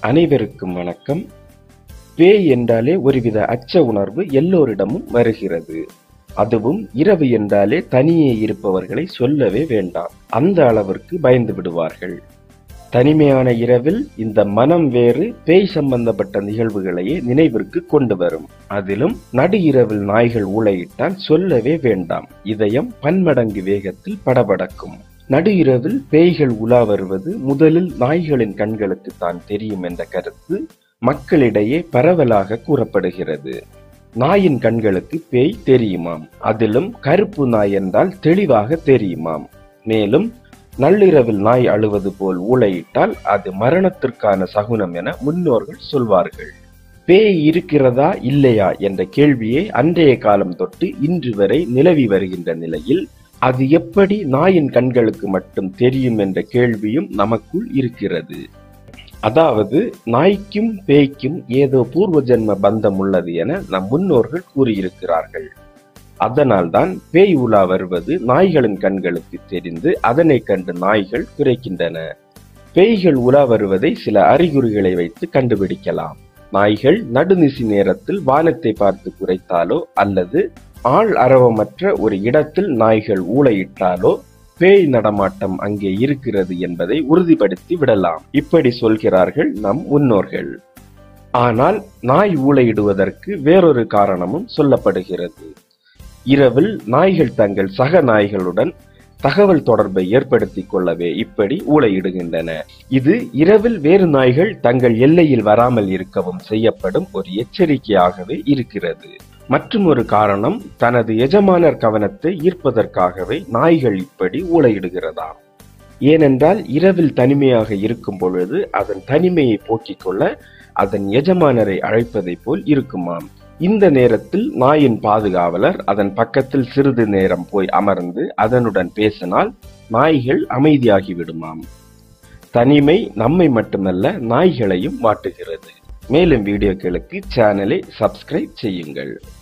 அனைவருக்கும் வணக்கம் பேய் என்றாலே ஒருவித அச்ச உணர்வு எல்லோரிடமும் வருகிறது அதுவும் இரவு என்றாலே தனியே இருப்பவர்களை சொல்லவே வேண்டாம் அந்த அளவிற்கு பயந்து விடுவார்கள் தனிமையான இரவில் இந்த மனம் வேறு பேய் சம்பந்தப்பட்ட நிகழ்வுகளையே நினைவிற்கு கொண்டு வரும் அதிலும் நடு இரவில் நாய்கள் ஊளையிட்டால் சொல்லவே வேண்டாம் இதயம் பன்மடங்கு வேகத்தில் படபடக்கும் நடு இரவில் பேய்கள் உலா வருவது முதலில் நாய்களின் கண்களுக்கு தான் தெரியும் என்ற கருத்து மக்களிடையே பரவலாக கூறப்படுகிறது நாயின் கண்களுக்கு பேய் தெரியுமாம் அதிலும் கருப்பு நாய் என்றால் தெளிவாக தெரியுமாம் மேலும் நள்ளிரவில் நாய் அழுவது போல் ஊளையிட்டால் அது மரணத்திற்கான சகுனம் என முன்னோர்கள் சொல்வார்கள் பேய் இருக்கிறதா இல்லையா என்ற கேள்வியே அன்றைய காலம் தொட்டு இன்று வரை நிலவி வருகின்ற நிலையில் அது எப்படி நாயின் கண்களுக்கு மட்டும் தெரியும் என்ற கேள்வியும் நமக்குள் இருக்கிறது அதாவது நாய்க்கும் பேய்க்கும் ஏதோ பூர்வ ஜென்ம பந்தம் உள்ளது என நம் முன்னோர்கள் கூறியிருக்கிறார்கள் அதனால்தான் பேய் உலா வருவது நாய்களின் கண்களுக்கு தெரிந்து அதனை கண்டு நாய்கள் குறைக்கின்றன பேய்கள் உலா வருவதை சில அறிகுறிகளை வைத்து கண்டுபிடிக்கலாம் நாய்கள் நடுநிசி நேரத்தில் வானத்தை பார்த்து குறைத்தாலோ அல்லது ஆள் அரவமற்ற ஒரு இடத்தில் நாய்கள் ஊளையிட்டாலோ பேய் நடமாட்டம் அங்கே இருக்கிறது என்பதை உறுதிப்படுத்தி விடலாம் இப்படி சொல்கிறார்கள் நம் முன்னோர்கள் ஆனால் நாய் ஊளையிடுவதற்கு வேறொரு காரணமும் சொல்லப்படுகிறது இரவில் நாய்கள் தங்கள் சக நாய்களுடன் தகவல் தொடர்பை ஏற்படுத்திக் கொள்ளவே இப்படி ஊளையிடுகின்றன இது இரவில் வேறு நாய்கள் தங்கள் எல்லையில் வராமல் இருக்கவும் செய்யப்படும் ஒரு எச்சரிக்கையாகவே இருக்கிறது மற்றும் ஒரு காரணம் தனது எஜமானர் கவனத்தை ஈர்ப்பதற்காகவே நாய்கள் இப்படி ஊளையிடுகிறதாம் ஏனென்றால் இரவில் தனிமையாக இருக்கும் பொழுது அதன் தனிமையை போக்கிக் கொள்ள அதன் எஜமானரை அழைப்பதை போல் இருக்குமாம் இந்த நேரத்தில் நாயின் பாதுகாவலர் அதன் பக்கத்தில் சிறிது நேரம் போய் அமர்ந்து அதனுடன் பேசினால் நாய்கள் அமைதியாகி விடுமாம் தனிமை நம்மை மட்டுமல்ல நாய்களையும் வாட்டுகிறது மேலும் வீடியோக்களுக்கு சேனலை சப்ஸ்கிரைப் செய்யுங்கள்